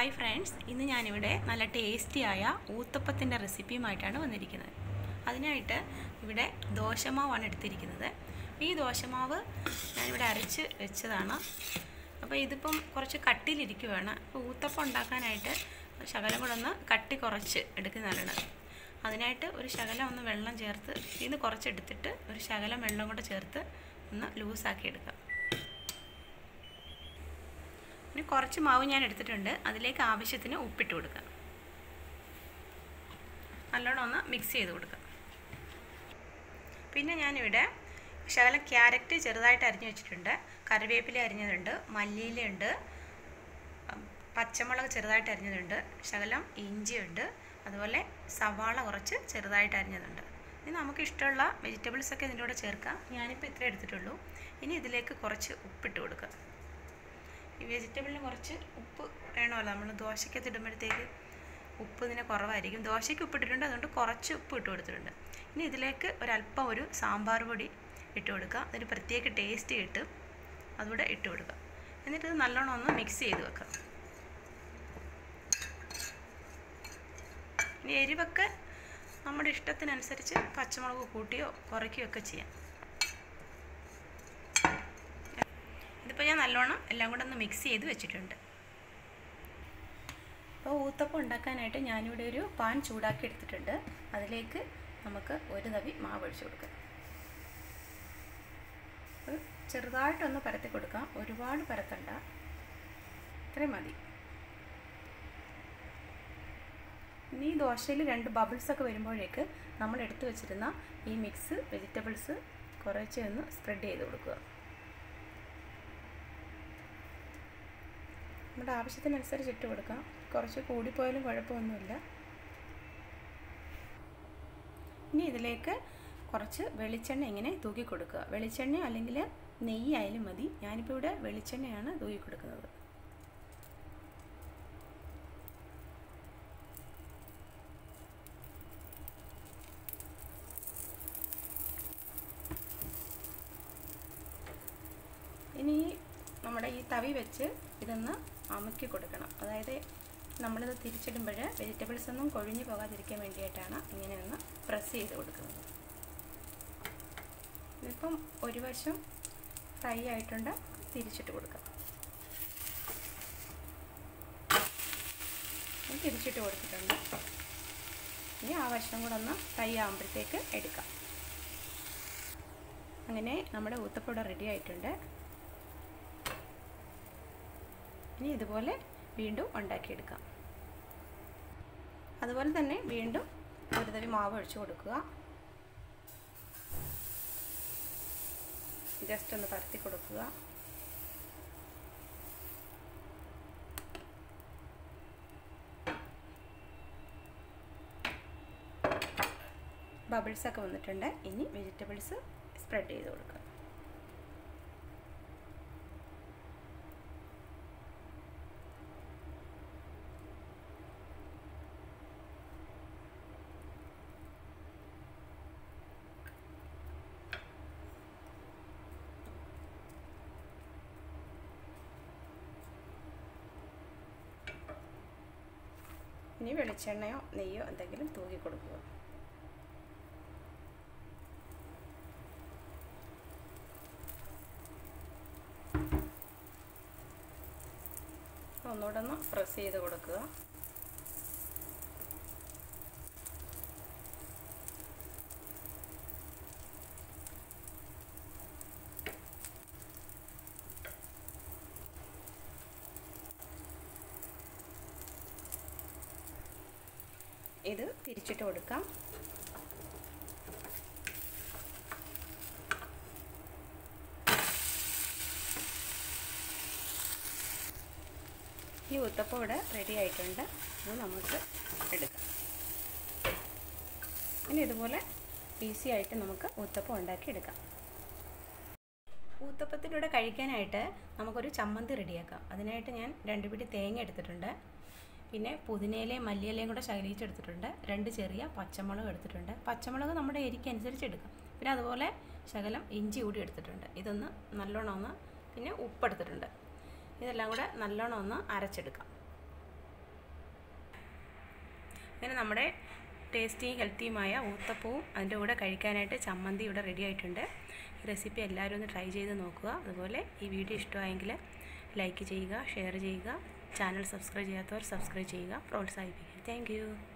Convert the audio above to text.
hi friends ഇന്ന് ഞാനിവിടെ നല്ല ടേസ്റ്റിയായ ഊത്തപ്പത്തിൻ്റെ റെസിപ്പിയുമായിട്ടാണ് വന്നിരിക്കുന്നത് അതിനായിട്ട് ഇവിടെ ദോശമാവാണ് എടുത്തിരിക്കുന്നത് ഈ ദോശമാവ് ഞാനിവിടെ അരച്ച് വെച്ചതാണ് അപ്പോൾ ഇതിപ്പം കുറച്ച് കട്ടിയിലിരിക്കുകയാണ് അപ്പോൾ ഊത്തപ്പം ഉണ്ടാക്കാനായിട്ട് ശകലം കൂടെ ഒന്ന് കട്ടി കുറച്ച് എടുക്കുന്നതാണ് അതിനായിട്ട് ഒരു ശകലം ഒന്ന് വെള്ളം ചേർത്ത് ഇത് കുറച്ചെടുത്തിട്ട് ഒരു ശകലം വെള്ളം കൂടെ ചേർത്ത് ഒന്ന് ലൂസാക്കി എടുക്കാം ഇനി കുറച്ച് മാവ് ഞാൻ എടുത്തിട്ടുണ്ട് അതിലേക്ക് ആവശ്യത്തിന് ഉപ്പിട്ട് കൊടുക്കാം നല്ലോണം ഒന്ന് മിക്സ് ചെയ്ത് കൊടുക്കാം പിന്നെ ഞാനിവിടെ ശകലം ക്യാരറ്റ് ചെറുതായിട്ട് അരിഞ്ഞു വെച്ചിട്ടുണ്ട് കറിവേപ്പില അരിഞ്ഞതുണ്ട് മല്ലിയിലുണ്ട് പച്ചമുളക് ചെറുതായിട്ട് അരിഞ്ഞതുണ്ട് ശകലം ഇഞ്ചിയുണ്ട് അതുപോലെ സവാള കുറച്ച് ചെറുതായിട്ട് അരിഞ്ഞതുണ്ട് ഇനി നമുക്ക് ഇഷ്ടമുള്ള വെജിറ്റബിൾസൊക്കെ ഇതിൻ്റെ കൂടെ ചേർക്കാം ഞാനിപ്പോൾ ഇത്ര എടുത്തിട്ടുള്ളൂ ഇനി ഇതിലേക്ക് കുറച്ച് ഉപ്പിട്ട് കൊടുക്കുക ഈ വെജിറ്റബിളിന് കുറച്ച് ഉപ്പ് വേണമല്ലോ നമ്മൾ ദോശയ്ക്കകത്ത് ഇടുമ്പോഴത്തേക്ക് ഉപ്പ് ഇതിന് കുറവായിരിക്കും ദോശയ്ക്ക് ഉപ്പിട്ടിട്ടുണ്ട് അതുകൊണ്ട് കുറച്ച് ഉപ്പ് ഇട്ട് കൊടുത്തിട്ടുണ്ട് ഇനി ഇതിലേക്ക് ഒരല്പം ഒരു സാമ്പാർ പൊടി ഇട്ട് കൊടുക്കുക അതിന് പ്രത്യേക ടേസ്റ്റ് കിട്ടും അതുകൂടെ ഇട്ട് കൊടുക്കുക എന്നിട്ട് ഇത് നല്ലോണം ഒന്ന് മിക്സ് ചെയ്ത് വെക്കുക ഇനി എരിവൊക്കെ നമ്മുടെ ഇഷ്ടത്തിനനുസരിച്ച് പച്ചമുളക് കൂട്ടിയോ കുറയ്ക്കുകയോ ഒക്കെ ചെയ്യാം ഇതിപ്പോൾ ഞാൻ നല്ലോണം എല്ലാം കൂടെ ഒന്ന് മിക്സ് ചെയ്ത് വെച്ചിട്ടുണ്ട് അപ്പോൾ ഊത്തപ്പം ഉണ്ടാക്കാനായിട്ട് ഞാനിവിടെ ഒരു പാൻ ചൂടാക്കി എടുത്തിട്ടുണ്ട് അതിലേക്ക് നമുക്ക് ഒരു തവി മാവ് ഒഴിച്ച് കൊടുക്കാം ചെറുതായിട്ടൊന്ന് പരത്തി കൊടുക്കാം ഒരുപാട് പരത്തണ്ട ഇത്രയും മതി ഇനി ഈ ദോശയിൽ രണ്ട് ബബിൾസ് ഒക്കെ വരുമ്പോഴേക്ക് നമ്മൾ എടുത്തു വെച്ചിരുന്ന ഈ മിക്സ് വെജിറ്റബിൾസ് കുറച്ച് ഒന്ന് സ്പ്രെഡ് ചെയ്ത് കൊടുക്കുക നമ്മുടെ ആവശ്യത്തിനനുസരിച്ച് ഇട്ട് കൊടുക്കാം കുറച്ച് കൂടിപ്പോയാലും കുഴപ്പമൊന്നുമില്ല ഇനി ഇതിലേക്ക് കുറച്ച് വെളിച്ചെണ്ണ ഇങ്ങനെ തൂക്കി കൊടുക്കുക വെളിച്ചെണ്ണ അല്ലെങ്കിൽ നെയ്യായാലും മതി ഞാനിപ്പോൾ ഇവിടെ വെളിച്ചെണ്ണയാണ് തൂക്കി കൊടുക്കുന്നത് ഇനി നമ്മുടെ ഈ തവി വെച്ച് ഇതൊന്ന് അമുക്കി കൊടുക്കണം അതായത് നമ്മളിത് തിരിച്ചിടുമ്പോൾ വെജിറ്റബിൾസ് ഒന്നും കൊഴിഞ്ഞു പോകാതിരിക്കാൻ വേണ്ടിയിട്ടാണ് ഇങ്ങനെ ഒന്ന് പ്രസ് ചെയ്ത് കൊടുക്കുന്നത് ഇതിപ്പം ഒരു വശം ഫ്രൈ ആയിട്ടുണ്ട് തിരിച്ചിട്ട് കൊടുക്കാം തിരിച്ചിട്ട് കൊടുത്തിട്ടുണ്ട് ഇനി ആ വശം കൂടെ ഒന്ന് ഫ്രൈ ആകുമ്പോഴത്തേക്ക് എടുക്കാം അങ്ങനെ നമ്മുടെ ഊത്തപ്പൂട റെഡി ആയിട്ടുണ്ട് ഇനി ഇതുപോലെ വീണ്ടും ഉണ്ടാക്കിയെടുക്കാം അതുപോലെ തന്നെ വീണ്ടും ഒരു തവി മാവ് ഒഴിച്ചു കൊടുക്കുക ജസ്റ്റ് ഒന്ന് പരത്തി കൊടുക്കുക ബബിൾസ് ഒക്കെ വന്നിട്ടുണ്ട് ഇനി വെജിറ്റബിൾസ് സ്പ്രെഡ് ചെയ്ത് കൊടുക്കുക ഇനി വെളിച്ചെണ്ണയോ നെയ്യോ എന്തെങ്കിലും തൂക്കി കൊടുക്കുക ഒന്നുകൂടെ ഒന്ന് പ്രസ് ചെയ്ത് കൊടുക്കുക ഇത് തിരിച്ചിട്ട് കൊടുക്കാം ഈ ഉത്തപ്പം ഇവിടെ റെഡി ആയിട്ടുണ്ട് അത് നമുക്ക് എടുക്കാം ഇനി ഇതുപോലെ ഈസി ആയിട്ട് നമുക്ക് ഊത്തപ്പം ഉണ്ടാക്കി എടുക്കാം ഊത്തപ്പത്തിലൂടെ കഴിക്കാനായിട്ട് നമുക്കൊരു ചമ്മന്തി റെഡിയാക്കാം അതിനായിട്ട് ഞാൻ രണ്ട് പിടി തേങ്ങ എടുത്തിട്ടുണ്ട് പിന്നെ പുതിനയിലയും മല്ലിയിലയും കൂടെ ശകലിച്ചെടുത്തിട്ടുണ്ട് രണ്ട് ചെറിയ പച്ചമുളക് എടുത്തിട്ടുണ്ട് പച്ചമുളക് നമ്മുടെ എരിക്ക് അനുസരിച്ച് എടുക്കാം പിന്നെ അതുപോലെ ശകലം ഇഞ്ചി കൂടി എടുത്തിട്ടുണ്ട് ഇതൊന്ന് നല്ലോണം ഒന്ന് പിന്നെ ഉപ്പെടുത്തിട്ടുണ്ട് ഇതെല്ലാം കൂടെ നല്ലോണം ഒന്ന് അരച്ചെടുക്കാം അങ്ങനെ നമ്മുടെ ടേസ്റ്റിയും ഹെൽത്തിയുമായ ഊത്തപ്പവും അതിൻ്റെ കൂടെ കഴിക്കാനായിട്ട് ചമ്മന്തി ഇവിടെ റെഡി ആയിട്ടുണ്ട് ഈ റെസിപ്പി എല്ലാവരും ഒന്ന് ട്രൈ ചെയ്ത് നോക്കുക അതുപോലെ ഈ വീഡിയോ ഇഷ്ടമായെങ്കിൽ ലൈക്ക് ചെയ്യുക ഷെയർ ചെയ്യുക ചാനൽ സബ്സ്ക്രൈബ് ചെയ്യാത്തവർ സബ്സ്ക്രൈബ് ചെയ്യുക പ്രോത്സാഹിപ്പിക്കുക താങ്ക്